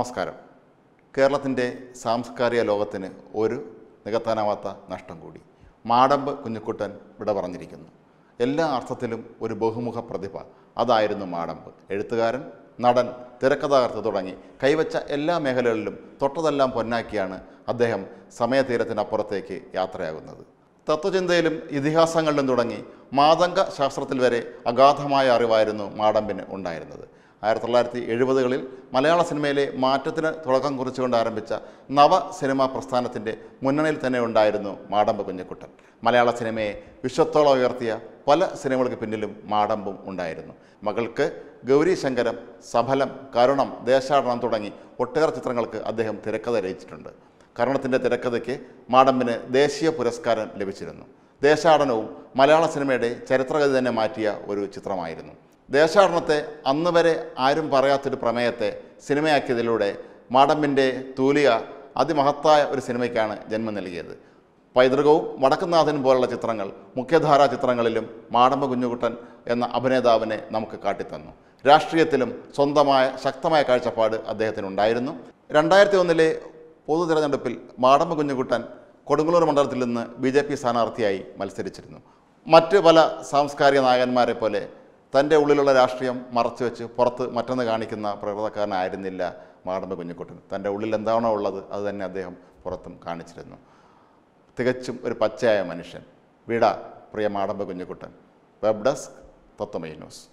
നമസ്കാരം കേരളത്തിൻ്റെ സാംസ്കാരിക ലോകത്തിന് ഒരു നികത്താനാവാത്ത നഷ്ടം കൂടി മാടമ്പ് കുഞ്ഞുക്കുട്ടൻ വിട പറഞ്ഞിരിക്കുന്നു എല്ലാ അർത്ഥത്തിലും ഒരു ബഹുമുഖ പ്രതിഭ അതായിരുന്നു മാടമ്പ് എഴുത്തുകാരൻ നടൻ തിരക്കഥാകൃത്ത് തുടങ്ങി കൈവച്ച എല്ലാ മേഖലകളിലും തൊട്ടതെല്ലാം പൊന്നാക്കിയാണ് അദ്ദേഹം സമയതീരത്തിനപ്പുറത്തേക്ക് യാത്രയാകുന്നത് തത്വചിന്തയിലും ഇതിഹാസങ്ങളിലും തുടങ്ങി മാതംഗ ശാസ്ത്രത്തിൽ വരെ അഗാധമായ അറിവായിരുന്നു മാടമ്പിന് ഉണ്ടായിരുന്നത് ആയിരത്തി തൊള്ളായിരത്തി എഴുപതുകളിൽ മലയാള സിനിമയിലെ മാറ്റത്തിന് തുടക്കം കുറിച്ചുകൊണ്ട് ആരംഭിച്ച നവ സിനിമാ പ്രസ്ഥാനത്തിൻ്റെ മുന്നണിയിൽ തന്നെ ഉണ്ടായിരുന്നു മാടമ്പ് കുഞ്ഞിക്കുട്ടൻ മലയാള സിനിമയെ വിശ്വത്തോളം ഉയർത്തിയ പല സിനിമകൾക്ക് പിന്നിലും മാടമ്പും ഉണ്ടായിരുന്നു മകൾക്ക് ഗൗരി ശങ്കരം സഫലം കരുണം ദേശാടനം തുടങ്ങി ഒട്ടേറെ ചിത്രങ്ങൾക്ക് അദ്ദേഹം തിരക്കഥ രചിച്ചിട്ടുണ്ട് കരുണത്തിൻ്റെ തിരക്കഥയ്ക്ക് മാടമ്പിന് ദേശീയ പുരസ്കാരം ലഭിച്ചിരുന്നു ദേശാടനവും മലയാള സിനിമയുടെ ചരിത്രഗതി തന്നെ മാറ്റിയ ഒരു ചിത്രമായിരുന്നു ദേശാടനത്തെ അന്ന് വരെ ആരും പറയാത്തൊരു പ്രമേയത്തെ സിനിമയാക്കിയതിലൂടെ മാടമ്പിൻ്റെ തൂലിക അതിമഹത്തായ ഒരു സിനിമയ്ക്കാണ് ജന്മം നൽകിയത് പൈതൃകവും വടക്കുന്നാഥനും പോലുള്ള ചിത്രങ്ങൾ മുഖ്യധാരാ ചിത്രങ്ങളിലും മാടമ്പ കുഞ്ഞുകുട്ടൻ എന്ന അഭിനേതാവിനെ നമുക്ക് കാട്ടിത്തന്നു രാഷ്ട്രീയത്തിലും സ്വന്തമായ ശക്തമായ കാഴ്ചപ്പാട് അദ്ദേഹത്തിനുണ്ടായിരുന്നു രണ്ടായിരത്തി ഒന്നിലെ പൊതു തിരഞ്ഞെടുപ്പിൽ മാടമ്പ കുഞ്ഞുകുട്ടൻ കൊടുങ്ങല്ലൂർ മണ്ഡലത്തിൽ നിന്ന് ബി ജെ പി സ്ഥാനാർത്ഥിയായി മത്സരിച്ചിരുന്നു മറ്റ് പല സാംസ്കാരിക നായകന്മാരെ പോലെ തൻ്റെ ഉള്ളിലുള്ള രാഷ്ട്രീയം മറച്ചുവെച്ച് പുറത്ത് മറ്റൊന്ന് കാണിക്കുന്ന പ്രകൃതക്കാരനായിരുന്നില്ല മാടമ്പ കുഞ്ഞുകുട്ടൻ തൻ്റെ ഉള്ളിൽ എന്താണോ ഉള്ളത് അത് തന്നെ അദ്ദേഹം പുറത്തും കാണിച്ചിരുന്നു തികച്ചും ഒരു പച്ചയായ മനുഷ്യൻ വിട പ്രിയ Madampu Kunjukuttan web desk Tatwamayi news